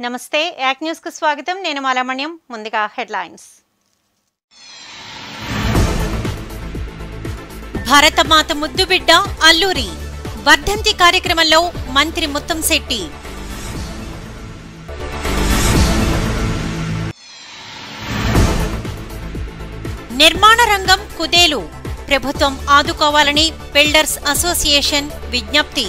నమస్తే యాక్ న్యూస్ కు స్వాగతం నేను మాలామణ్యం ముందుగా హెడ్లైన్స్ భారతమాత ముద్దుబిడ్డ అల్లూరి వర్ధంతి కార్యక్రమంలో మంత్రి ముత్తంశెట్టి నిర్మాణ రంగం కుదేలు ప్రభుత్వం ఆదుకోవాలని బిల్డర్స్ అసోసియేషన్ విజ్ఞప్తి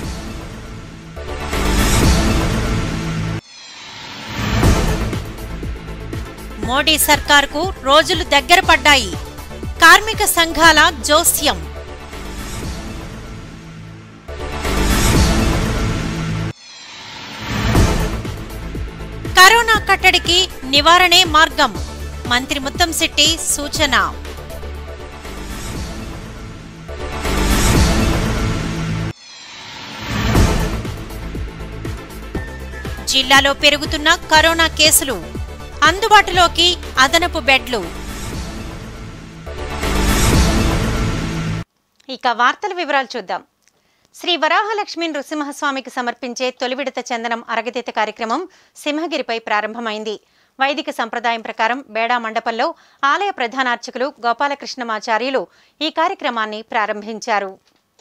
మోడీ సర్కార్కు రోజులు దగ్గర పడ్డాయి కార్మిక సంఘాల జోస్యం కరోనా కట్టడికి నివారణే మార్గం మంత్రి ముత్తంశెట్టి సూచన జిల్లాలో పెరుగుతున్న కరోనా కేసులు అందుబాటులోకి అదనపు బెడ్లు ఇక వార్తల వివరాలు చూద్దాం శ్రీ వరాహలక్ష్మి నృసింహస్వామికి సమర్పించే తొలి విడత చందనం అరగతీత కార్యక్రమం సింహగిరిపై ప్రారంభమైంది వైదిక సంప్రదాయం ప్రకారం బేడా మండపంలో ఆలయ ప్రధానార్చకులు గోపాలకృష్ణమాచార్యులు ఈ కార్యక్రమాన్ని ప్రారంభించారు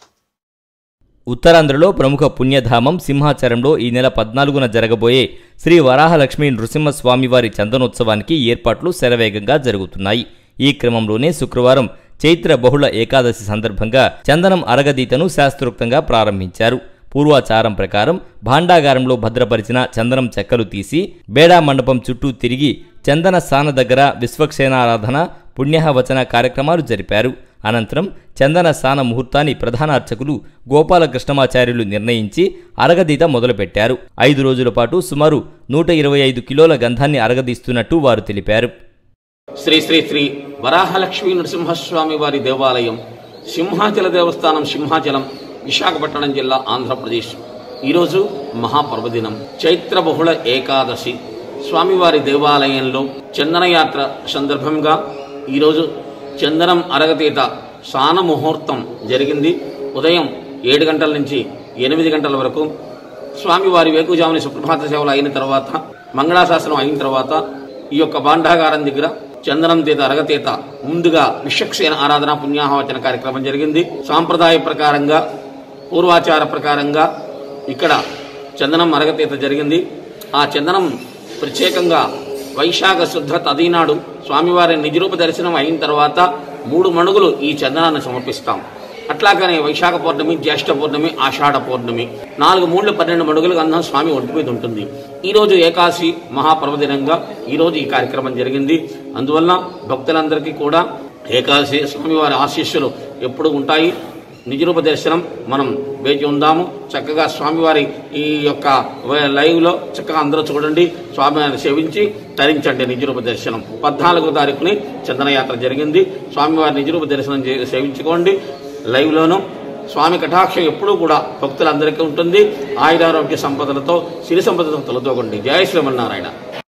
ఉత్తరాంధ్రలో ప్రముఖ పుణ్యధామం సింహాచలంలో ఈ నెల పద్నాలుగున జరగబోయే శ్రీ వరాహలక్ష్మి నృసింహస్వామివారి చందనోత్సవానికి ఏర్పాట్లు శరవేగంగా జరుగుతున్నాయి ఈ క్రమంలోనే శుక్రవారం చైత్ర బహుళ ఏకాదశి సందర్భంగా చందనం అరగదీతను శాస్త్రోక్తంగా ప్రారంభించారు పూర్వాచారం ప్రకారం భాండాగారంలో భద్రపరిచిన చందనం చెక్కలు తీసి బేడా మండపం చుట్టూ తిరిగి చందన స్థాన దగ్గర విశ్వక్షేణారాధన పుణ్యవచన కార్యక్రమాలు జరిపారు అనంతరం చందన స్థాన ముహూర్తాన్ని ప్రధాన అర్చకులు గోపాలకృష్ణమాచార్యులు నిర్ణయించి అరగదీత మొదలుపెట్టారు ఐదు రోజుల పాటు సుమారు నూట ఇరవై ఐదు కిలోల గంధాన్ని అరగదీస్తున్నట్టు వారు తెలిపారు శ్రీ శ్రీ శ్రీ వరాహలక్ష్మీ నరసింహస్వామి వారి దేవాలయం సింహాచల దేవస్థానం సింహాచలం విశాఖపట్నం జిల్లా ఆంధ్రప్రదేశ్ ఈరోజు మహాపర్వదినం చైత్ర బహుళ ఏకాదశి స్వామివారి దేవాలయంలో చందనయాత్ర సందర్భంగా ఈరోజు చందనం అరగతీత స్నాన ముహూర్తం జరిగింది ఉదయం ఏడు గంటల నుంచి ఎనిమిది గంటల వరకు స్వామివారి వేకుజాముని సుప్రభాత సేవలు అయిన తర్వాత మంగళాశాసనం అయిన తర్వాత ఈ యొక్క భాండాగారం దగ్గర చందనం తీత అరగతీత ముందుగా విశ్వక్సేన ఆరాధన పుణ్యాహవచన కార్యక్రమం జరిగింది సాంప్రదాయ ప్రకారంగా పూర్వాచార ప్రకారంగా ఇక్కడ చందనం అరగతీత జరిగింది ఆ చందనం ప్రత్యేకంగా వైశాఖ శుద్ధ తదీనాడు స్వామివారి నిజరూప దర్శనం అయిన తర్వాత మూడు మణుగులు ఈ చందనాన్ని సమర్పిస్తాం అట్లాగనే వైశాఖ పౌర్ణమి జ్యేష్ఠ పౌర్ణమి ఆషాఢ పౌర్ణమి నాలుగు మూడు పన్నెండు మడుగుల గంధం స్వామి ఒంటి మీద ఉంటుంది ఈ రోజు ఏకాశి మహాపర్వదినంగా ఈ రోజు ఈ కార్యక్రమం జరిగింది అందువల్ల భక్తులందరికీ కూడా ఏకాశి స్వామివారి ఆశీస్సులు ఎప్పుడు ఉంటాయి నిజరూప దర్శనం మనం వేచి ఉందాము చక్కగా స్వామివారి ఈ యొక్క లైవ్ లో చక్కగా అందరూ చూడండి స్వామివారిని సేవించి తరించండి నిజరూప దర్శనం పద్నాలుగో తారీఖుని చందనయాత్ర జరిగింది స్వామివారి నిజరూప దర్శనం చే- సేవించుకోండి లైవ్ లోను స్వామి కటాక్షం ఎప్పుడూ కూడా భక్తులందరికీ ఉంటుంది ఆయురారోగ్య సంపదలతో సిరి సంపదతో తొలతోగండి జయ శ్రీమన్నారాయణ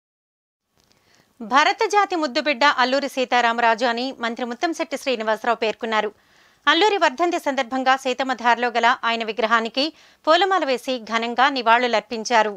భరత జాతి ముద్దుబిడ్డ అల్లూరి సీతారామరాజు అని మంత్రి ముత్తంశెట్టి శ్రీనివాసరావు పేర్కొన్నారు అల్లూరి వర్ధంతి సందర్భంగా సీతమ్మధారలో గల ఆయన విగ్రహానికి పూలమాల వేసి ఘనంగా నివాళులర్పించారు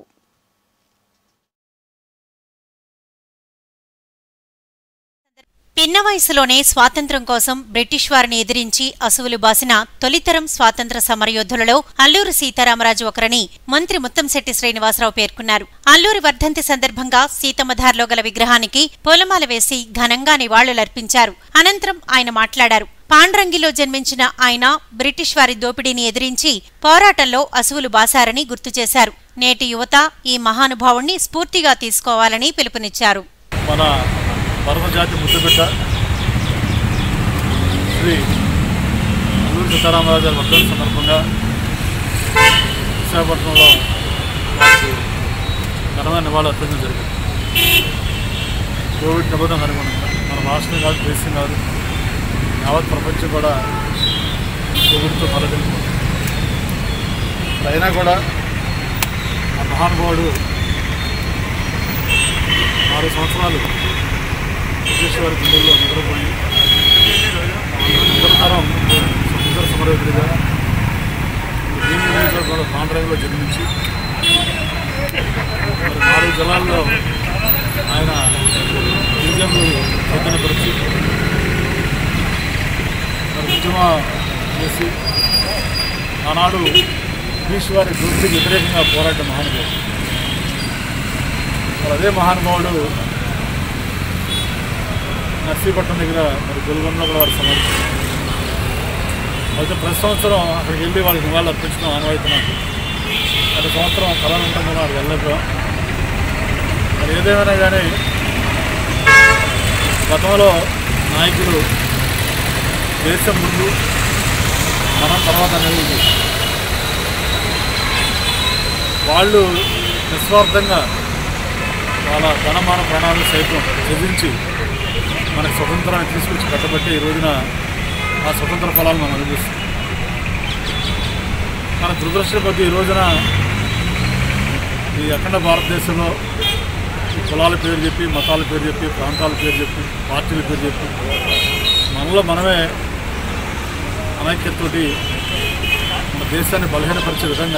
పిన్న వయసులోనే స్వాతంత్ర్యం కోసం బ్రిటిష్ వారిని ఎదిరించి అసువులు బాసిన తొలితరం స్వాతంత్ర సమరయోధులలో అల్లూరి సీతారామరాజు ఒకరని మంత్రి ముత్తంశెట్టి శ్రీనివాసరావు పేర్కొన్నారు అల్లూరి వర్ధంతి సందర్భంగా సీతమ్మధారలో గల విగ్రహానికి పూలమాల వేసి ఘనంగా నివాళులర్పించారు అనంతరం ఆయన మాట్లాడారు పాండ్రంగిలో జన్మించిన ఆయన బ్రిటిష్ వారి దోపిడీని ఎదిరించి పోరాటంలో అసువులు బాసారని గుర్తు చేశారు నేటి యువత ఈ మహానుభావుణ్ణి స్ఫూర్తిగా తీసుకోవాలని పిలుపునిచ్చారు మన పరమ జాతి ముద్దుబిడ్డ శ్రీ అల్లూరి సీతారామరాజు గారి వర్ధంతి సందర్భంగా విశాఖపట్నంలో వారికి ఘనమైన నివాళులు అర్పించడం జరిగింది కోవిడ్ నిబంధనలు అనుగుణంగా మన రాష్ట్రం కాదు దేశం కాదు యావత్ ప్రపంచం కూడా కోవిడ్తో మరదిల్లిపోతుంది అయినా కూడా ఆ మహానుభావుడు ఆరు సంవత్సరాలు బ్రిటిష్ వారి గుండెల్లో నిద్రపోయి నిరంతరం సముద్ర సమరయోధుడిగా భీమి నియోజకవర్గంలో పాండ్రంలో జన్మించి మరి నాలుగు జిల్లాల్లో ఆయన గిరిజనులు చైతన్యపరిచి మరి ఉద్యమ చేసి ఆనాడు బ్రిటిష్ వారి దృష్టికి వ్యతిరేకంగా పోరాట మహానుభావుడు మరి అదే మహానుభావుడు నర్సీపట్నం దగ్గర మరి గొల్గొండలో కూడా వారు సమర్పించారు అయితే ప్రతి సంవత్సరం అక్కడికి వెళ్ళి వాళ్ళకి నివాళులు అర్పించడం ఆనవాయితీ నాకు గత సంవత్సరం కరోనా ఉండడం వల్ల అక్కడికి వెళ్ళకపోయాం మరి ఏదేమైనా కానీ గతంలో నాయకులు దేశం ముందు మనం తర్వాత అనేది ఉంది. వాళ్ళు నిస్వార్థంగా వాళ్ళ ధనమాన ప్రాణాలను సైతం చెల్లించి మనకు స్వతంత్రాన్ని తీసుకొచ్చి కట్టబట్టి ఈ రోజున ఆ స్వతంత్ర ఫలాలు మనం అనుభవిస్తాం మన దురదృష్టం కొద్ది ఈ రోజున ఈ అఖండ భారతదేశంలో ఈ కులాల పేరు చెప్పి మతాల పేరు చెప్పి ప్రాంతాల పేరు చెప్పి పార్టీల పేరు చెప్పి మనలో మనమే అనైక్యతతోటి మన దేశాన్ని బలహీనపరిచే విధంగా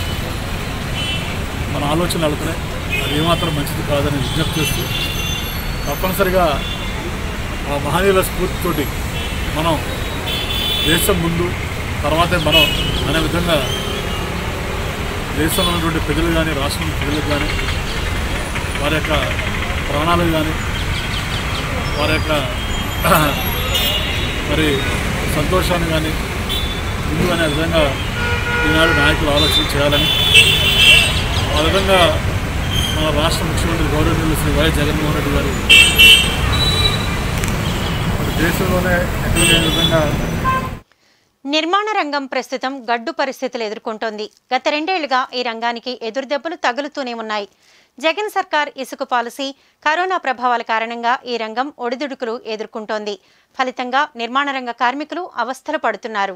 మన ఆలోచనలు వెళ్తున్నాయి అది ఏమాత్రం మంచిది కాదని విజ్ఞప్తి చేస్తూ తప్పనిసరిగా ఆ మహనీయుల స్ఫూర్తితోటి మనం దేశం ముందు తర్వాతే మనం అనే విధంగా దేశంలో ఉన్నటువంటి ప్రజలు కానీ రాష్ట్రంలో ప్రజలకు కానీ వారి యొక్క ప్రాణాలు కానీ వారి యొక్క మరి సంతోషాన్ని కానీ ముందు అనే విధంగా ఈనాడు నాయకులు ఆలోచన చేయాలని ఆ విధంగా మన రాష్ట్ర ముఖ్యమంత్రి గౌరవనీయులు శ్రీ వైఎస్ జగన్మోహన్ రెడ్డి గారు మరి దేశంలోనే ఎక్కడ లేని విధంగా నిర్మాణ రంగం ప్రస్తుతం గడ్డు పరిస్థితులు ఎదుర్కొంటోంది గత రెండేళ్లుగా ఈ రంగానికి ఎదురుదెబ్బలు తగులుతూనే ఉన్నాయి జగన్ సర్కార్ ఇసుక పాలసీ కరోనా ప్రభావాల కారణంగా ఈ రంగం ఒడిదుడుకులు ఎదుర్కొంటోంది ఫలితంగా నిర్మాణ రంగ కార్మికులు అవస్థలు పడుతున్నారు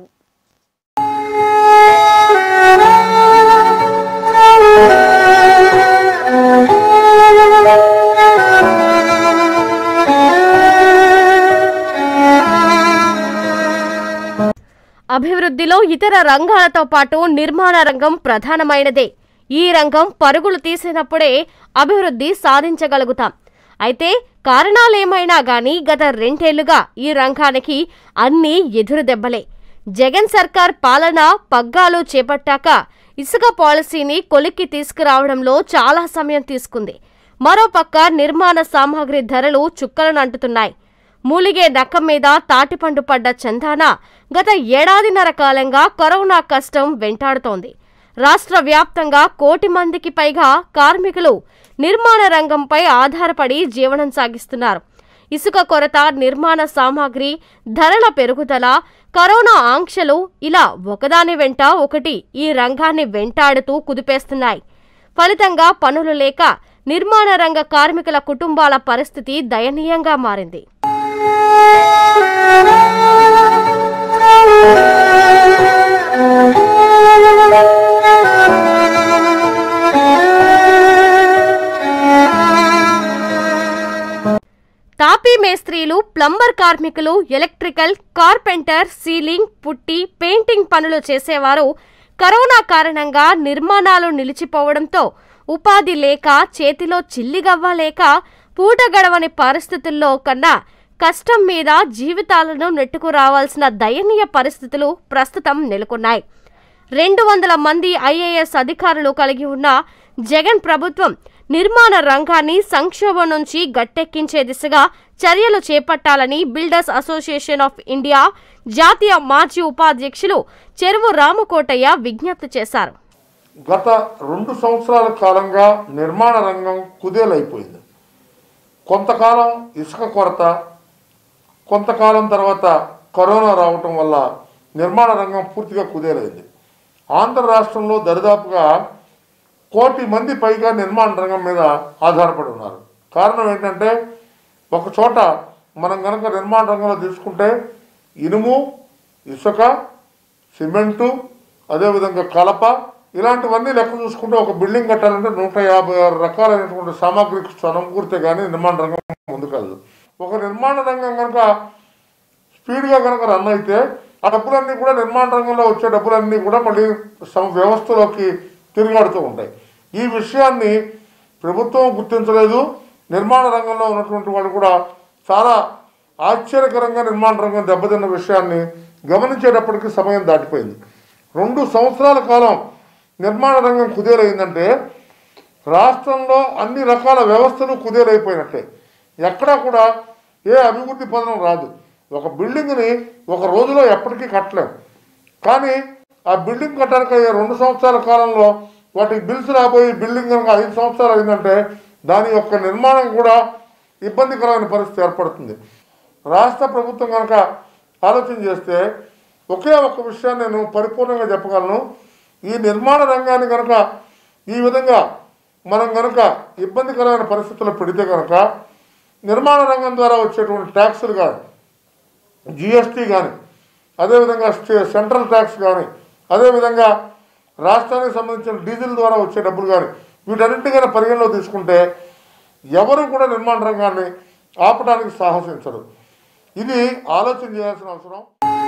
అభివృద్ధిలో ఇతర రంగాలతో పాటు నిర్మాణ రంగం ప్రధానమైనదే ఈ రంగం పరుగులు తీసినప్పుడే అభివృద్ధి సాధించగలుగుతాం అయితే కారణాలేమైనా గాని గత రెండేళ్లుగా ఈ రంగానికి అన్నీ ఎదురు దెబ్బలే జగన్ సర్కార్ పాలన పగ్గాలు చేపట్టాక ఇసుక పాలసీని కొలిక్కి తీసుకురావడంలో చాలా సమయం తీసుకుంది మరోపక్క నిర్మాణ సామాగ్రి ధరలు చుక్కలను అంటుతున్నాయి మూలిగే నక్కం మీద తాటిపండు పడ్డ చందాన గత ఏడాదిన్నర కాలంగా కరోనా కష్టం వెంటాడుతోంది రాష్ట్ర వ్యాప్తంగా కోటి మందికి పైగా కార్మికులు నిర్మాణ రంగంపై ఆధారపడి జీవనం సాగిస్తున్నారు ఇసుక కొరత నిర్మాణ సామాగ్రి ధరల పెరుగుదల కరోనా ఆంక్షలు ఇలా ఒకదాని వెంట ఒకటి ఈ రంగాన్ని వెంటాడుతూ కుదిపేస్తున్నాయి ఫలితంగా పనులు లేక నిర్మాణ రంగ కార్మికుల కుటుంబాల పరిస్థితి దయనీయంగా మారింది తాపీ మేస్త్రీలు ప్లంబర్ కార్మికులు electrical carpenter ceiling putty painting పనులు చేసేవారు కరోనా కారణంగా నిర్మాణాలు నిలిచిపోవడంతో ఉపాధి లేక చేతిలో చిల్లిగవ్వ లేక పూట గడవని పరిస్థితుల్లో కన్నా కష్టం మీద జీవితాలను నెట్టుకు రావాల్సిన దయనీయ పరిస్థితులు ప్రస్తుతం నెలకొన్నాయి రెండు వందల మంది ఐఏఎస్ అధికారులు కలిగి ఉన్న జగన్ ప్రభుత్వం నిర్మాణ రంగాన్ని సంక్షోభం నుంచి గట్టెక్కించే దిశగా చర్యలు చేపట్టాలని బిల్డర్స్ అసోసియేషన్ ఆఫ్ ఇండియా జాతీయ మాజీ ఉపాధ్యక్షులు చెరువు రామకోటయ్య విజ్ఞప్తి చేశారు గత రెండు సంవత్సరాల కాలంగా నిర్మాణ రంగం కుదేలైపోయింది కొంతకాలం ఇసుక కొరత కొంతకాలం తర్వాత కరోనా రావటం వల్ల నిర్మాణ రంగం పూర్తిగా కుదేలైంది ఆంధ్ర రాష్ట్రంలో దరిదాపుగా కోటి మంది పైగా నిర్మాణ రంగం మీద ఆధారపడి ఉన్నారు కారణం ఏంటంటే ఒక చోట మనం కనుక నిర్మాణ రంగంలో తీసుకుంటే ఇనుము ఇసుక సిమెంటు అదేవిధంగా కలప ఇలాంటివన్నీ లెక్క చూసుకుంటే ఒక బిల్డింగ్ కట్టాలంటే నూట యాభై ఆరు రకాలైనటువంటి సామాగ్రి సమకూరితే కానీ నిర్మాణ రంగం ముందుకెళ్ళదు ఒక నిర్మాణ రంగం కనుక స్పీడ్గా కనుక రన్ అయితే ఆ డబ్బులన్నీ కూడా నిర్మాణ రంగంలో వచ్చే డబ్బులన్నీ కూడా మళ్ళీ సమ వ్యవస్థలోకి తిరిగాడుతూ ఉంటాయి ఈ విషయాన్ని ప్రభుత్వం గుర్తించలేదు నిర్మాణ రంగంలో ఉన్నటువంటి వాళ్ళు కూడా చాలా ఆశ్చర్యకరంగా నిర్మాణ రంగం దెబ్బతిన్న విషయాన్ని గమనించేటప్పటికి సమయం దాటిపోయింది రెండు సంవత్సరాల కాలం నిర్మాణ రంగం కుదేలైందంటే రాష్ట్రంలో అన్ని రకాల వ్యవస్థలు కుదేలైపోయినట్టే ఎక్కడా కూడా ఏ అభివృద్ధి పదనం రాదు ఒక బిల్డింగ్ని ఒక రోజులో ఎప్పటికీ కట్టలేం కానీ ఆ బిల్డింగ్ కట్టడానికి అయ్యే రెండు సంవత్సరాల కాలంలో వాటికి బిల్స్ రాబోయి బిల్డింగ్ కనుక ఐదు సంవత్సరాలు అయిందంటే దాని యొక్క నిర్మాణం కూడా ఇబ్బందికరమైన పరిస్థితి ఏర్పడుతుంది రాష్ట్ర ప్రభుత్వం కనుక ఆలోచన చేస్తే ఒకే ఒక్క విషయాన్ని నేను పరిపూర్ణంగా చెప్పగలను ఈ నిర్మాణ రంగాన్ని కనుక ఈ విధంగా మనం కనుక ఇబ్బందికరమైన పరిస్థితుల్లో పెడితే కనుక నిర్మాణ రంగం ద్వారా వచ్చేటువంటి ట్యాక్సులు కానీ జిఎస్టీ కానీ అదేవిధంగా స్టే సెంట్రల్ ట్యాక్స్ కానీ అదేవిధంగా రాష్ట్రానికి సంబంధించిన డీజిల్ ద్వారా వచ్చే డబ్బులు కానీ వీటన్నింటికైనా పరిగణలో తీసుకుంటే ఎవరు కూడా నిర్మాణ రంగాన్ని ఆపడానికి సాహసించరు ఇది ఆలోచన చేయాల్సిన అవసరం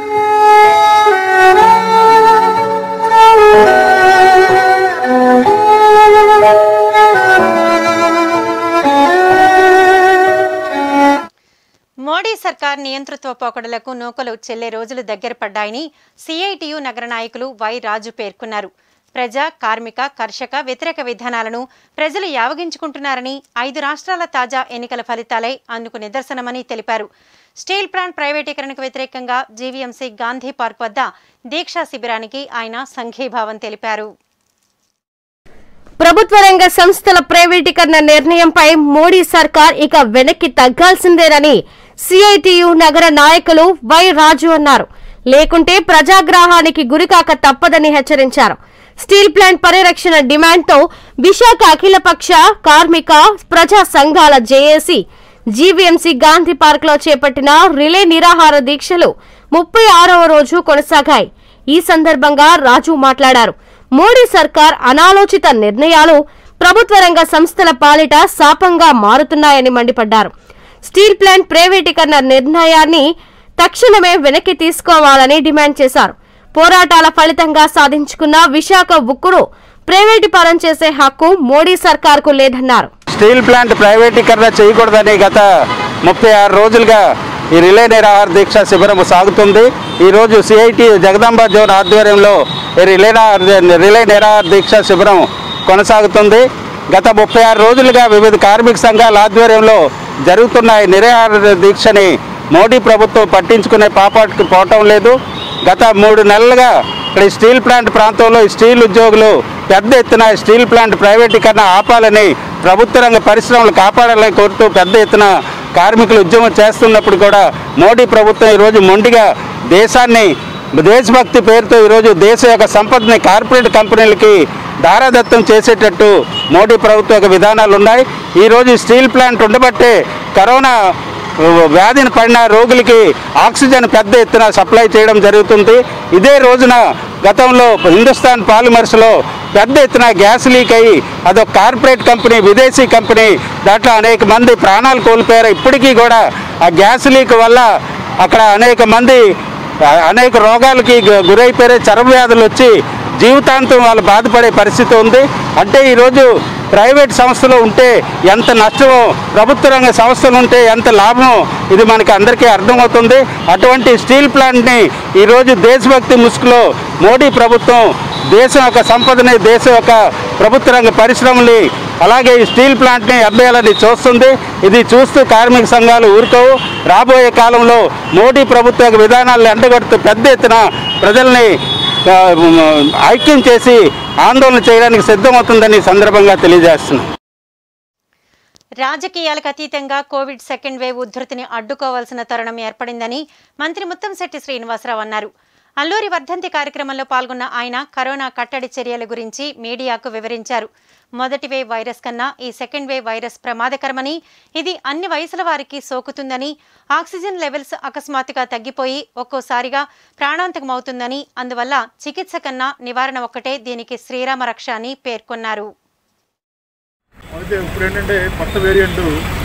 మోడీ సర్కార్ నియంతృత్వ పోకడలకు నూకలు చెల్లే రోజులు దగ్గర పడ్డాయని సిఐటియు నగర నాయకులు వై రాజు పేర్కొన్నారు ప్రజా కార్మిక కర్షక వ్యతిరేక విధానాలను ప్రజలు యావగించుకుంటున్నారని ఐదు రాష్ట్రాల తాజా ఎన్నికల ఫలితాలే అందుకు నిదర్శనమని తెలిపారు స్టీల్ ప్లాంట్ ప్రైవేటీకరణకు వ్యతిరేకంగా జీవీఎంసీ గాంధీ పార్క్ వద్ద దీక్షా శిబిరానికి ఆయన సంఘీభావం తెలిపారు ప్రభుత్వ రంగ సంస్థల ప్రైవేటీకరణ నిర్ణయంపై మోడీ సర్కార్ ఇక వెనక్కి తగ్గాల్సిందేనని సిఐటియు నగర నాయకులు వై రాజు అన్నారు లేకుంటే ప్రజాగ్రహానికి గురికాక తప్పదని హెచ్చరించారు స్టీల్ ప్లాంట్ పరిరక్షణ డిమాండ్తో విశాఖ అఖిలపక్ష కార్మిక ప్రజా సంఘాల జేఏసీ జీవీఎంసీ గాంధీ పార్క్ లో చేపట్టిన రిలే నిరాహార దీక్షలు ముప్పై ఆరవ రోజు కొనసాగాయి ఈ సందర్భంగా రాజు మాట్లాడారు మోడీ సర్కార్ అనాలోచిత నిర్ణయాలు ప్రభుత్వ రంగ సంస్థల పాలిట శాపంగా మారుతున్నాయని మండిపడ్డారు స్టీల్ ప్లాంట్ ప్రైవేటీకరణ నిర్ణయాన్ని తక్షణమే వెనక్కి తీసుకోవాలని డిమాండ్ చేశారు పోరాటాల ఫలితంగా సాధించుకున్న విశాఖ ఉక్కును ప్రైవేటీకరణ చేసే హక్కు మోడీ సర్కార్కు లేదన్నారు స్టీల్ ప్లాంట్ ప్రైవేటీకరణ చేయకూడదని గత ముప్పై ఆరు రోజులుగా ఈ రిలే నిరాహార దీక్ష శిబిరం సాగుతుంది ఈరోజు సిఐటి జగదాంబ జోన్ ఆధ్వర్యంలో ఈ రిలే నిరాహార- రిలే నిరాహార దీక్ష శిబిరం కొనసాగుతుంది గత ముప్పై ఆరు రోజులుగా వివిధ కార్మిక సంఘాల ఆధ్వర్యంలో జరుగుతున్న ఈ నిరాహార దీక్షని మోడీ ప్రభుత్వం పట్టించుకునే పాపాటుకు పోవటం లేదు గత మూడు నెలలుగా ఇక్కడ ఈ స్టీల్ ప్లాంట్ ప్రాంతంలో ఈ స్టీల్ ఉద్యోగులు పెద్ద ఎత్తున ఈ స్టీల్ ప్లాంట్ ప్రైవేటీకరణ ఆపాలని ప్రభుత్వ రంగ పరిశ్రమలు కాపాడాలని కోరుతూ పెద్ద ఎత్తున కార్మికులు ఉద్యమం చేస్తున్నప్పుడు కూడా మోడీ ప్రభుత్వం ఈరోజు మొండిగా దేశాన్ని దేశభక్తి పేరుతో ఈరోజు దేశ యొక్క సంపదని కార్పొరేట్ కంపెనీలకి దారాదత్తం చేసేటట్టు మోడీ ప్రభుత్వ యొక్క విధానాలు ఉన్నాయి ఈరోజు ఈ స్టీల్ ప్లాంట్ ఉండబట్టే కరోనా వ్యాధిని పడిన రోగులకి ఆక్సిజన్ పెద్ద ఎత్తున సప్లై చేయడం జరుగుతుంది ఇదే రోజున గతంలో హిందుస్థాన్ పాలిమర్స్లో పెద్ద ఎత్తున గ్యాస్ లీక్ అయ్యి అదొక కార్పొరేట్ కంపెనీ విదేశీ కంపెనీ దాంట్లో అనేక మంది ప్రాణాలు కోల్పోయారు ఇప్పటికీ కూడా ఆ గ్యాస్ లీక్ వల్ల అక్కడ అనేక మంది ఆ- అనేక రోగాలకి గు- గురైపోయారు చర్మ వ్యాధులు వచ్చి జీవితాంతం వాళ్ళు బాధపడే పరిస్థితి ఉంది అంటే ఈరోజు ప్రైవేట్ సంస్థలు ఉంటే ఎంత నష్టమో ప్రభుత్వ రంగ సంస్థలు ఉంటే ఎంత లాభమో ఇది మనకి అందరికీ అర్థమవుతుంది అటువంటి స్టీల్ ప్లాంట్ని ఈరోజు దేశభక్తి ముసుగులో మోడీ ప్రభుత్వం దేశం యొక్క సంపదని దేశం యొక్క ప్రభుత్వ రంగ పరిశ్రమల్ని అలాగే ఈ స్టీల్ ప్లాంట్ని అమ్మేయాలని చూస్తుంది ఇది చూస్తూ కార్మిక సంఘాలు ఊరుకోవు రాబోయే కాలంలో మోడీ ప్రభుత్వ యొక్క విధానాలను ఎండగొడుతూ పెద్ద ఎత్తున ప్రజల్ని ఆ, ఐక్యం చేసి ఆందోళన చేయడానికి సిద్ధమవుతుందని ఈ సందర్భంగా తెలియజేస్తున్నాను రాజకీయాలకు అతీతంగా కోవిడ్ సెకండ్ వేవ్ ఉధృతిని అడ్డుకోవాల్సిన తరుణం ఏర్పడిందని మంత్రి ముత్తంశెట్టి శ్రీనివాసరావు అన్నారు అల్లూరి వర్ధంతి కార్యక్రమంలో పాల్గొన్న ఆయన కరోనా కట్టడి చర్యల గురించి మీడియాకు వివరించారు మొదటి వేవ్ వైరస్ కన్నా ఈ సెకండ్ వేవ్ వైరస్ ప్రమాదకరమని ఇది అన్ని వయసుల వారికి సోకుతుందని ఆక్సిజన్ లెవెల్స్ అకస్మాత్తుగా తగ్గిపోయి ఒక్కోసారిగా ప్రాణాంతకమవుతుందని అందువల్ల చికిత్స కన్నా నివారణ ఒక్కటే దీనికి శ్రీరామ రక్ష అని పేర్కొన్నారు అయితే ఇప్పుడు ఏంటంటే కొత్త వేరియంట్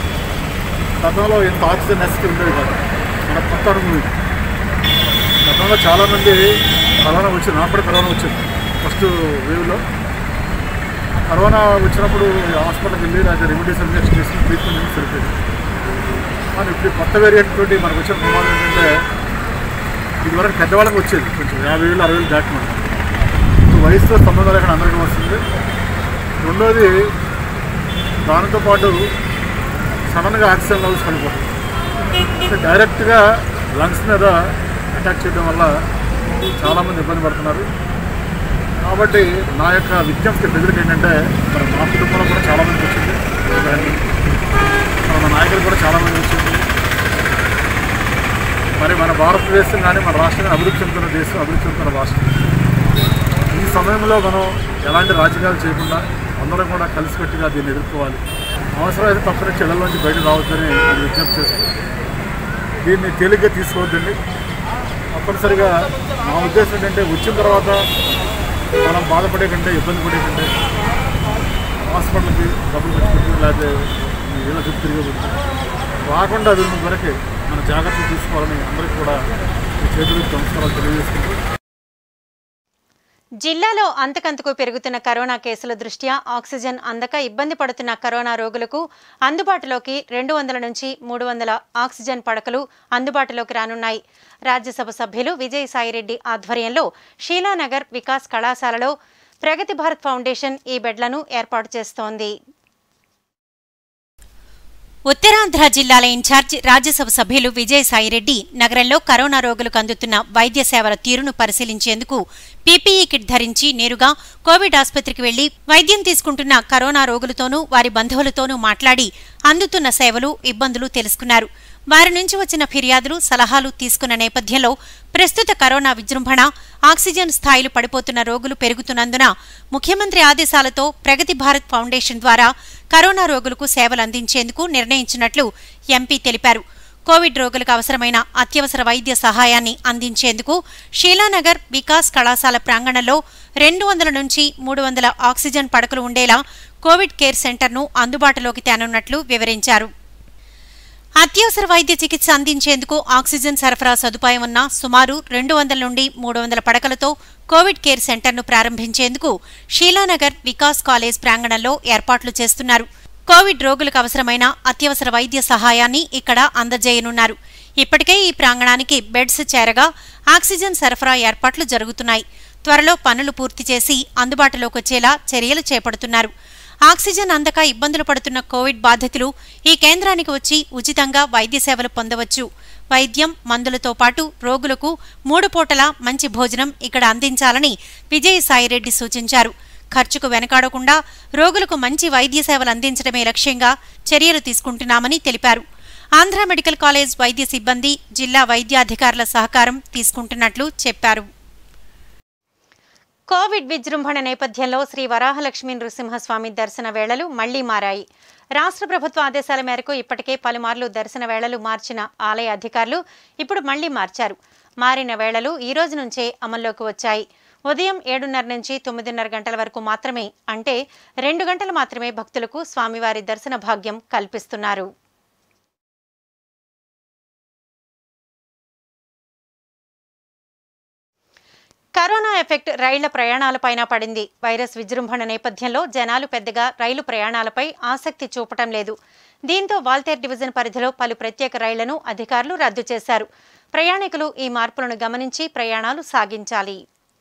గతంలో ఎంత ఆక్సిజన్ నెస్కి ఉండేది కాదు మన కొత్త అడుగు ఇది. గతంలో చాలామంది కరోనా వచ్చింది నాకు కూడా కరోనా వచ్చింది ఫస్ట్ వేవ్లో కరోనా వచ్చినప్పుడు హాస్పిటల్కి వెళ్ళి లేదా రెమెడీస్ ఇంజెక్షన్ చేసుకుని ట్రీట్మెంట్ చేసి సరిపోయింది కానీ ఇప్పుడు ఈ కొత్త వేరియంట్ తోటి మనకు వచ్చిన ప్రమాదం ఏంటంటే ఇదివరకు పెద్దవాళ్ళకి వచ్చేది కొంచెం యాభై వేలు అరవై వేలు దాటిన ఇప్పుడు వయసుతో సంబంధం లేకుండా అందరికీ వస్తుంది రెండోది దానితో పాటు సడన్గా ఆక్సిజన్ లెవెల్స్ పడిపోతుంది అంటే డైరెక్ట్గా లంగ్స్ మీద అటాక్ చేయడం వల్ల చాలామంది ఇబ్బంది పడుతున్నారు కాబట్టి నా యొక్క విజ్ఞప్తి ప్రజలకు ఏంటంటే మరి మా కుటుంబంలో కూడా చాలామంది వచ్చింది మరి మన నాయకులు కూడా చాలామంది వచ్చింది మరి మన భారతదేశం కానీ మన రాష్ట్రం కానీ అభివృద్ధి చెందుతున్న దేశం అభివృద్ధి చెందుతున్న రాష్ట్రం ఈ సమయంలో మనం ఎలాంటి రాజకీయాలు చేయకుండా అందరం కూడా కలిసికట్టుగా దీన్ని ఎదుర్కోవాలి అవసరమైతే తప్పని చెల్లెల్లోంచి బయట రావద్దని నేను విజ్ఞప్తి చేస్తాను దీన్ని తేలిగ్గా తీసుకోవద్దండి తప్పనిసరిగా నా ఉద్దేశం ఏంటంటే వచ్చిన తర్వాత మనం బాధపడే కంటే ఇబ్బంది పడే కంటే హాస్పిటల్కి డబ్బులు పెట్టుకుంటూ లేకపోతే ఇలా చుట్టూ తిరిగి రాకుండా అది వరకే మన జాగ్రత్తలు తీసుకోవాలని అందరికీ కూడా ఈ చేతులకు నమస్కారాలు తెలియజేసుకుంటూ జిల్లాలో అంతకంతకు పెరుగుతున్న కరోనా కేసుల దృష్ట్యా ఆక్సిజన్ అందక ఇబ్బంది పడుతున్న కరోనా రోగులకు అందుబాటులోకి రెండు వందల నుంచి మూడు వందల ఆక్సిజన్ పడకలు అందుబాటులోకి రానున్నాయి రాజ్యసభ సభ్యులు విజయసాయిరెడ్డి ఆధ్వర్యంలో షీలానగర్ వికాస్ కళాశాలలో ప్రగతి భారత్ ఫౌండేషన్ ఈ బెడ్లను ఏర్పాటు చేస్తోంది ఉత్తరాంధ్ర జిల్లాల ఇన్ఛార్జ్ రాజ్యసభ సభ్యులు విజయసాయిరెడ్డి నగరంలో కరోనా రోగులకు అందుతున్న వైద్య సేవల తీరును పరిశీలించేందుకు పీపీఈ కిట్ ధరించి నేరుగా కోవిడ్ ఆసుపత్రికి వెళ్లి వైద్యం తీసుకుంటున్న కరోనా రోగులతోనూ వారి బంధువులతోనూ మాట్లాడి అందుతున్న సేవలు ఇబ్బందులు తెలుసుకున్నారు వారి నుంచి వచ్చిన ఫిర్యాదులు సలహాలు తీసుకున్న నేపథ్యంలో ప్రస్తుత కరోనా విజృంభణ ఆక్సిజన్ స్థాయిలు పడిపోతున్న రోగులు పెరుగుతున్నందున ముఖ్యమంత్రి ఆదేశాలతో ప్రగతి భారత్ ఫౌండేషన్ ద్వారా కరోనా రోగులకు సేవలు అందించేందుకు నిర్ణయించినట్లు ఎంపీ తెలిపారు కోవిడ్ రోగులకు అవసరమైన అత్యవసర వైద్య సహాయాన్ని అందించేందుకు షీలానగర్ వికాస్ కళాశాల ప్రాంగణంలో రెండు వందల నుంచి మూడు వందల ఆక్సిజన్ పడకలు ఉండేలా కోవిడ్ కేర్ సెంటర్ను అందుబాటులోకి తేనున్నట్లు వివరించారు అత్యవసర వైద్య చికిత్స అందించేందుకు ఆక్సిజన్ సరఫరా సదుపాయం ఉన్న సుమారు రెండు వందల నుండి మూడు వందల పడకలతో కోవిడ్ కేర్ సెంటర్ను ప్రారంభించేందుకు షీలానగర్ వికాస్ కాలేజ్ ప్రాంగణంలో ఏర్పాట్లు చేస్తున్నారు కోవిడ్ రోగులకు అవసరమైన అత్యవసర వైద్య సహాయాన్ని ఇక్కడ అందజేయనున్నారు ఇప్పటికే ఈ ప్రాంగణానికి బెడ్స్ చేరగా ఆక్సిజన్ సరఫరా ఏర్పాట్లు జరుగుతున్నాయి త్వరలో పనులు పూర్తి చేసి అందుబాటులోకి వచ్చేలా చర్యలు చేపడుతున్నారు ఆక్సిజన్ అందక ఇబ్బందులు పడుతున్న కోవిడ్ బాధితులు ఈ కేంద్రానికి వచ్చి ఉచితంగా వైద్య సేవలు పొందవచ్చు వైద్యం మందులతో పాటు రోగులకు మూడు పూటలా మంచి భోజనం ఇక్కడ అందించాలని విజయసాయిరెడ్డి సూచించారు ఖర్చుకు వెనకాడకుండా రోగులకు మంచి వైద్య సేవలు అందించడమే లక్ష్యంగా చర్యలు తీసుకుంటున్నామని తెలిపారు ఆంధ్ర మెడికల్ కాలేజ్ వైద్య సిబ్బంది జిల్లా వైద్యాధికారుల సహకారం తీసుకుంటున్నట్లు చెప్పారు కోవిడ్ విజృంభణ నేపథ్యంలో శ్రీ వరాహలక్ష్మీ నృసింహస్వామి దర్శన వేళలు మళ్లీ మారాయి రాష్ట్ర ప్రభుత్వ ఆదేశాల మేరకు ఇప్పటికే పలుమార్లు దర్శన వేళలు మార్చిన ఆలయ అధికారులు ఇప్పుడు మళ్లీ మార్చారు మారిన వేళలు ఈ రోజు నుంచే అమల్లోకి వచ్చాయి ఉదయం ఏడున్నర నుంచి తొమ్మిదిన్నర గంటల వరకు మాత్రమే అంటే రెండు గంటలు మాత్రమే భక్తులకు స్వామివారి దర్శన భాగ్యం కల్పిస్తున్నారు కరోనా ఎఫెక్ట్ రైళ్ల ప్రయాణాలపైన పడింది వైరస్ విజృంభణ నేపథ్యంలో జనాలు పెద్దగా రైలు ప్రయాణాలపై ఆసక్తి చూపటం లేదు దీంతో వాల్తేర్ డివిజన్ పరిధిలో పలు ప్రత్యేక రైళ్లను అధికారులు రద్దు చేశారు ప్రయాణికులు ఈ మార్పులను గమనించి ప్రయాణాలు సాగించాలి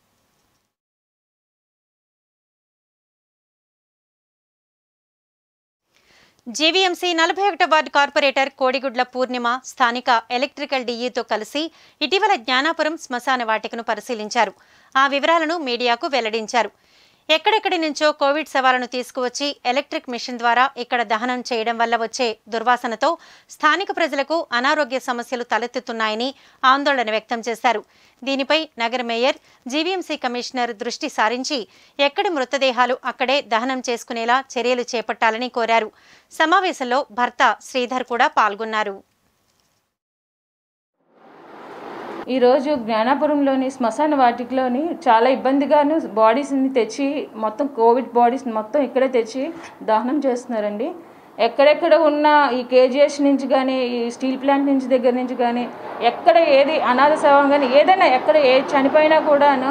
జీవీఎంసీ నలభై ఒకటో వార్డు కార్పొరేటర్ కోడిగుడ్ల పూర్ణిమ స్థానిక ఎలక్ట్రికల్ డీఈతో కలిసి ఇటీవల జ్ఞానాపురం శ్మశాన వాటికను పరిశీలించారు ఆ వివరాలను మీడియాకు వెల్లడించారు ఎక్కడెక్కడి నుంచో కోవిడ్ సవాలను తీసుకువచ్చి ఎలక్ట్రిక్ మిషన్ ద్వారా ఇక్కడ దహనం చేయడం వల్ల వచ్చే దుర్వాసనతో స్థానిక ప్రజలకు అనారోగ్య సమస్యలు తలెత్తుతున్నాయని ఆందోళన వ్యక్తం చేశారు దీనిపై నగర మేయర్ జీవీఎంసీ కమిషనర్ దృష్టి సారించి ఎక్కడి మృతదేహాలు అక్కడే దహనం చేసుకునేలా చర్యలు చేపట్టాలని కోరారు సమావేశంలో భర్త శ్రీధర్ కూడా పాల్గొన్నారు ఈరోజు జ్ఞానాపురంలోని శ్మశాన వాటికలోని చాలా ఇబ్బందిగాను బాడీస్ని తెచ్చి మొత్తం కోవిడ్ బాడీస్ మొత్తం ఇక్కడే తెచ్చి దహనం చేస్తున్నారండి ఎక్కడెక్కడ ఉన్న ఈ కేజీఎస్ నుంచి కానీ ఈ స్టీల్ ప్లాంట్ నుంచి దగ్గర నుంచి కానీ ఎక్కడ ఏది అనాథ శవం కానీ ఏదైనా ఎక్కడ ఏ చనిపోయినా కూడాను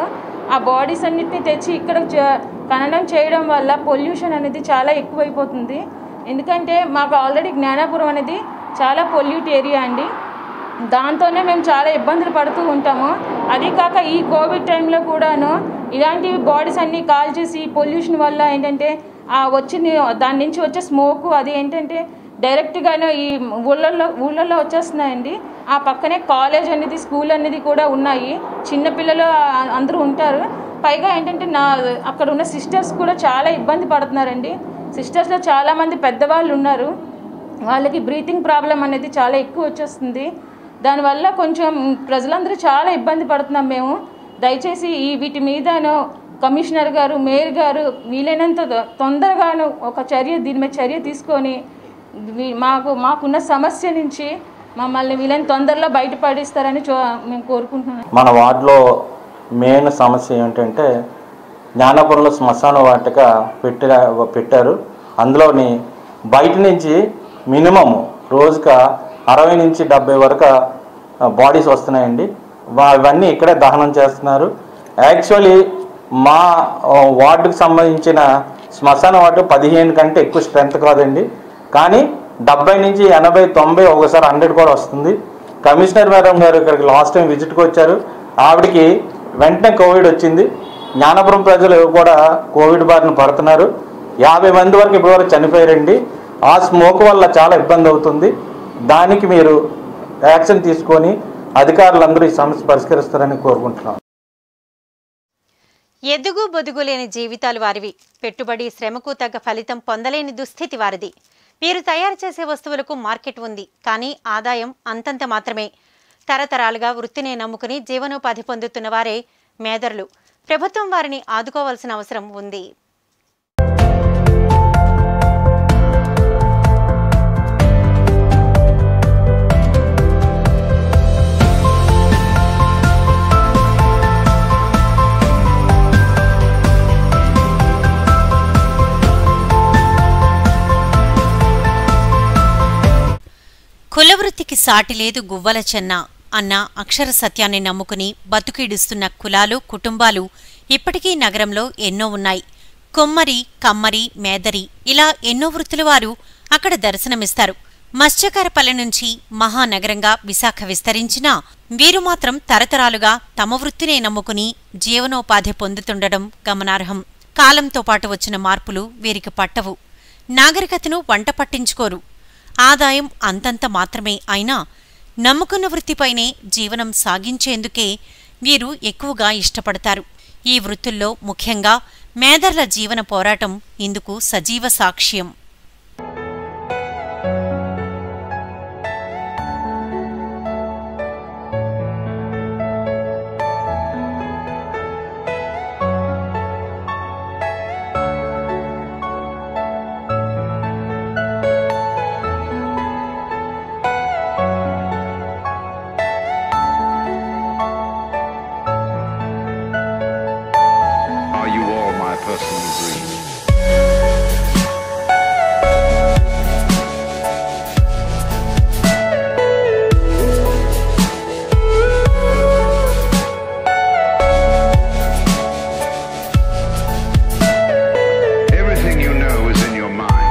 ఆ బాడీస్ అన్నిటిని తెచ్చి ఇక్కడ చ- ఖననం చేయడం వల్ల పొల్యూషన్ అనేది చాలా ఎక్కువైపోతుంది ఎందుకంటే మాకు ఆల్రెడీ జ్ఞానాపురం అనేది చాలా పొల్యూట్ ఏరియా అండి దాంతోనే మేము చాలా ఇబ్బందులు పడుతూ ఉంటాము అది కాక ఈ కోవిడ్ టైంలో కూడాను ఇలాంటి బాడీస్ అన్నీ కాల్ చేసి పొల్యూషన్ వల్ల ఏంటంటే ఆ వచ్చింది దాని నుంచి వచ్చే స్మోక్ అది ఏంటంటే డైరెక్ట్గానే ఈ ఊళ్ళల్లో ఊళ్ళల్లో వచ్చేస్తున్నాయండి ఆ పక్కనే కాలేజ్ అనేది స్కూల్ అనేది కూడా ఉన్నాయి చిన్నపిల్లలు ఆ- అందరూ ఉంటారు పైగా ఏంటంటే నా అక్కడ ఉన్న సిస్టర్స్ కూడా చాలా ఇబ్బంది పడుతున్నారండి సిస్టర్స్లో చాలామంది పెద్దవాళ్ళు ఉన్నారు వాళ్ళకి బ్రీతింగ్ ప్రాబ్లం అనేది చాలా ఎక్కువ వచ్చేస్తుంది దానివల్ల కొంచెం ప్రజలందరూ చాలా ఇబ్బంది పడుతున్నాం మేము దయచేసి ఈ వీటి మీదను కమిషనర్ గారు మేయర్ గారు వీలైనంత తొ- తొందరగాను ఒక చర్య దీని మీద చర్య తీసుకొని వీ- మాకు మాకున్న సమస్య నుంచి మమ్మల్ని వీలైన తొందరలో బయటపడిస్తారని చూ మేము కోరుకుంటున్నాం మన వార్డులో మెయిన్ సమస్య ఏమిటంటే జ్ఞానపురంలో శ్మశాన వాటిక పెట్టి పెట్టారు అందులోని బయట నుంచి మినిమం రోజుక అరవై నుంచి డెబ్బై వరకు బాడీస్ వస్తున్నాయండి వా- అవన్నీ ఇక్కడే దహనం చేస్తున్నారు యాక్చువల్లీ మా ఆ, వార్డుకు సంబంధించిన శ్మశాన వార్డు పదిహేను కంటే ఎక్కువ స్ట్రెంత్ కాదండి కానీ డెబ్బై నుంచి ఎనభై తొంభై ఒకసారి హండ్రెడ్ కూడా వస్తుంది కమిషనర్ మేడం గారు ఇక్కడికి లాస్ట్ టైం విజిట్కి వచ్చారు ఆవిడకి వెంటనే కోవిడ్ వచ్చింది జ్ఞానపురం ప్రజలు కూడా కోవిడ్ బారిన పడుతున్నారు యాభై మంది వరకు ఇప్పటివరకు చనిపోయారండి ఆ స్మోక్ వల్ల చాలా ఇబ్బంది అవుతుంది దానికి మీరు యాక్షన్ తీసుకొని అధికారులందరూ ఈ సమస్య పరిష్కరిస్తారని కోరుకుంటున్నాం ఎదుగు బొదుగు లేని జీవితాలు వారివి పెట్టుబడి శ్రమకు తగ్గ ఫలితం పొందలేని దుస్థితి వారిది వీరు తయారు చేసే వస్తువులకు మార్కెట్ ఉంది కానీ ఆదాయం అంతంత మాత్రమే తరతరాలుగా వృత్తినే నమ్ముకుని జీవనోపాధి పొందుతున్న వారే మేదర్లు ప్రభుత్వం వారిని ఆదుకోవాల్సిన అవసరం ఉంది కులవృత్తికి సాటి లేదు గువ్వల చెన్న అన్న అక్షర సత్యాన్ని నమ్ముకుని బతుకిడుస్తున్న కులాలు కుటుంబాలు ఇప్పటికీ నగరంలో ఎన్నో ఉన్నాయి కొమ్మరి కమ్మరి మేదరి ఇలా ఎన్నో వృత్తుల వారు అక్కడ దర్శనమిస్తారు మత్స్యకారపల్లె నుంచి మహానగరంగా విశాఖ విస్తరించినా వీరు మాత్రం తరతరాలుగా తమ వృత్తినే నమ్ముకుని జీవనోపాధి పొందుతుండడం గమనార్హం కాలంతో పాటు వచ్చిన మార్పులు వీరికి పట్టవు నాగరికతను వంట పట్టించుకోరు ఆదాయం అంతంత మాత్రమే అయినా నమ్ముకున్న వృత్తిపైనే జీవనం సాగించేందుకే వీరు ఎక్కువగా ఇష్టపడతారు ఈ వృత్తుల్లో ముఖ్యంగా మేదర్ల జీవన పోరాటం ఇందుకు సజీవ సాక్ష్యం Are you all my personal dreams? Everything you know is in your mind.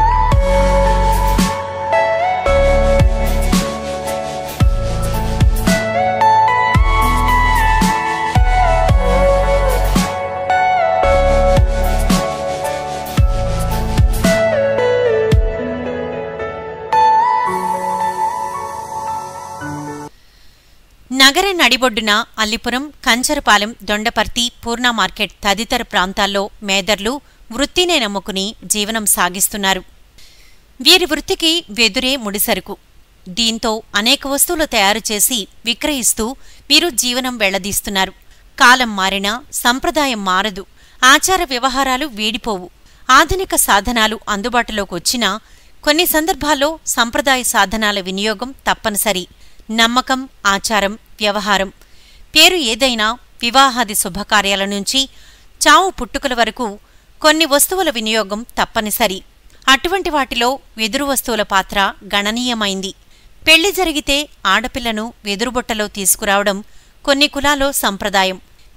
నగర నడిబొడ్డున అల్లిపురం కంచరపాలెం దొండపర్తి పూర్ణ మార్కెట్ తదితర ప్రాంతాల్లో మేదర్లు వృత్తినే నమ్ముకుని జీవనం సాగిస్తున్నారు వీరి వృత్తికి వెదురే ముడిసరుకు దీంతో అనేక వస్తువులు తయారు చేసి విక్రయిస్తూ వీరు జీవనం వెళ్లదీస్తున్నారు కాలం మారినా సంప్రదాయం మారదు ఆచార వ్యవహారాలు వీడిపోవు ఆధునిక సాధనాలు అందుబాటులోకి వచ్చినా కొన్ని సందర్భాల్లో సంప్రదాయ సాధనాల వినియోగం తప్పనిసరి నమ్మకం ఆచారం వ్యవహారం పేరు ఏదైనా వివాహాది శుభకార్యాల నుంచి చావు పుట్టుకల వరకు కొన్ని వస్తువుల వినియోగం తప్పనిసరి అటువంటి వాటిలో వెదురు వస్తువుల పాత్ర గణనీయమైంది పెళ్లి జరిగితే ఆడపిల్లను వెదురుబొట్టలో తీసుకురావడం కొన్ని కులాలో సంప్రదాయం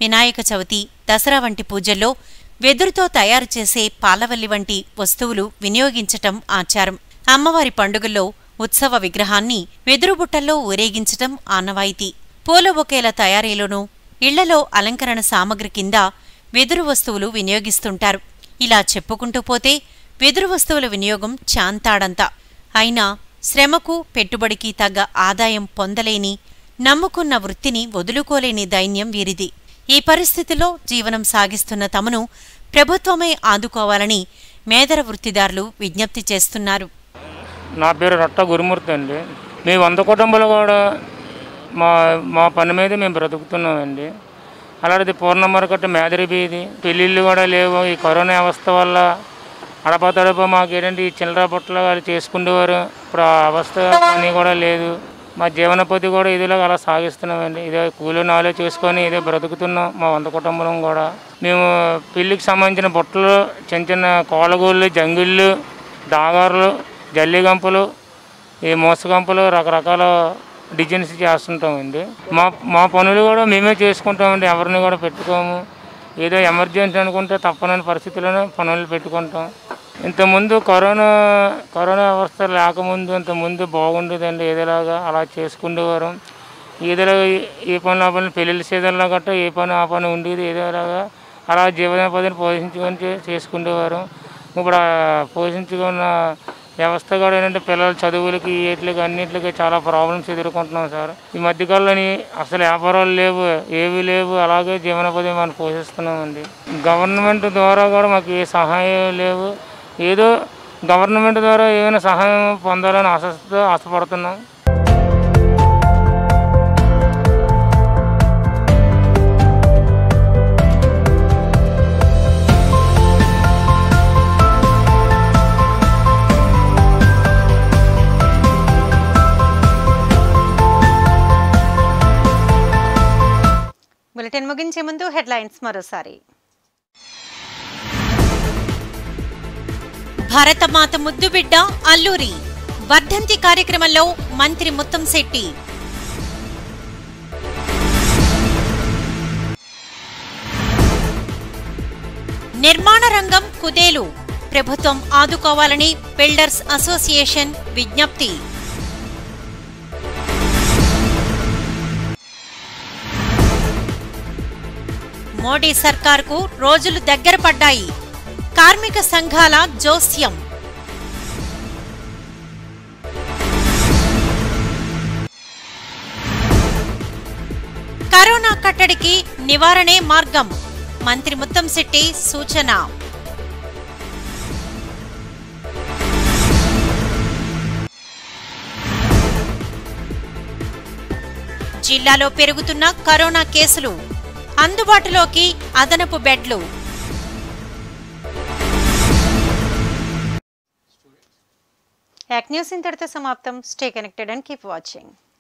వినాయక చవితి దసరా వంటి పూజల్లో వెదురుతో తయారు చేసే పాలవల్లి వంటి వస్తువులు వినియోగించటం ఆచారం అమ్మవారి పండుగల్లో ఉత్సవ విగ్రహాన్ని వెదురు బుట్టల్లో ఊరేగించటం ఆనవాయితీ పూల బొకేల తయారీలోనూ ఇళ్లలో అలంకరణ సామగ్రి కింద వెదురు వస్తువులు వినియోగిస్తుంటారు ఇలా చెప్పుకుంటూ పోతే వెదురు వస్తువుల వినియోగం చాంతాడంతా అయినా శ్రమకు పెట్టుబడికి తగ్గ ఆదాయం పొందలేని నమ్ముకున్న వృత్తిని వదులుకోలేని దైన్యం వీరిది ఈ పరిస్థితిలో జీవనం సాగిస్తున్న తమను ప్రభుత్వమే ఆదుకోవాలని మేదర వృత్తిదారులు విజ్ఞప్తి చేస్తున్నారు నా పేరు రట్ట గురుమూర్తి అండి మీ వంద కుటుంబాలు కూడా మా మా పని మీద మేము బ్రతుకుతున్నామండి అలాంటిది పూర్ణ మరకట్ట మేదరి బీది పెళ్ళిళ్ళు కూడా లేవు ఈ కరోనా వ్యవస్థ వల్ల అడప తడప మాకు ఏంటంటే ఈ చిల్లర బుట్టలు వాళ్ళు చేసుకునేవారు ఇప్పుడు ఆ అవస్థ పని కూడా లేదు మా జీవనోపాధి కూడా ఇదిలో అలా సాగిస్తున్నామండి ఇదే కూలి నాలో చేసుకొని ఇదే బ్రతుకుతున్నాం మా వంద కుటుంబం కూడా మేము పెళ్ళికి సంబంధించిన బుట్టలు చిన్న చిన్న కోలగూళ్ళు జంగిళ్ళు దాగారులు జల్లిగంపలు ఈ మోసగంపలు రకరకాల డిజైన్స్ చేస్తుంటామండి మా మా పనులు కూడా మేమే చేసుకుంటామండి ఎవరిని కూడా పెట్టుకోము ఏదో ఎమర్జెన్సీ అనుకుంటే తప్పని పరిస్థితుల్లోనే పనులు పెట్టుకుంటాం ఇంతకుముందు కరోనా కరోనా వ్యవస్థ లేకముందు ఇంతకుముందు బాగుండేదండి ఏదోలాగా అలా చేసుకునేవారు ఏదోలా ఏ పని ఆ పని పెళ్ళిళ్ళ సీజన్లో గట్రా ఏ పని ఆ పని ఉండేది ఏదోలాగా అలా జీవనోపాధిని పోషించుకొని చే- చేసుకునేవారు ఇప్పుడు ఆ పోషించుకున్న వ్యవస్థ కూడా ఏంటంటే పిల్లల చదువులకి వీటికి అన్నింటికి చాలా ప్రాబ్లమ్స్ ఎదుర్కొంటున్నాం సార్ ఈ మధ్యకాలంలోని అసలు వ్యాపారాలు లేవు ఏవి లేవు అలాగే జీవనోపాధి మనం పోషిస్తున్నామండి గవర్నమెంట్ ద్వారా కూడా మాకు ఏ సహాయం లేవు ఏదో గవర్నమెంట్ ద్వారా ఏమైనా సహాయం పొందాలని ఆశతో ఆశపడుతున్నాం బులెటిన్ ముగించే ముందు హెడ్లైన్స్ మరోసారి భారతమాత ముద్దుబిడ్డ అల్లూరి వర్ధంతి కార్యక్రమంలో మంత్రి ముత్తంశెట్టి నిర్మాణ రంగం కుదేలు ప్రభుత్వం ఆదుకోవాలని బిల్డర్స్ అసోసియేషన్ విజ్ఞప్తి మోడీ సర్కార్కు రోజులు దగ్గర పడ్డాయి కార్మిక సంఘాల జోస్యం కరోనా కట్టడికి నివారణే మార్గం మంత్రి ముత్తంశెట్టి సూచన జిల్లాలో పెరుగుతున్న కరోనా కేసులు అందుబాటులోకి అదనపు బెడ్లు యాక్ న్యూస్ ఇంతటితో సమాప్తం stay connected and keep watching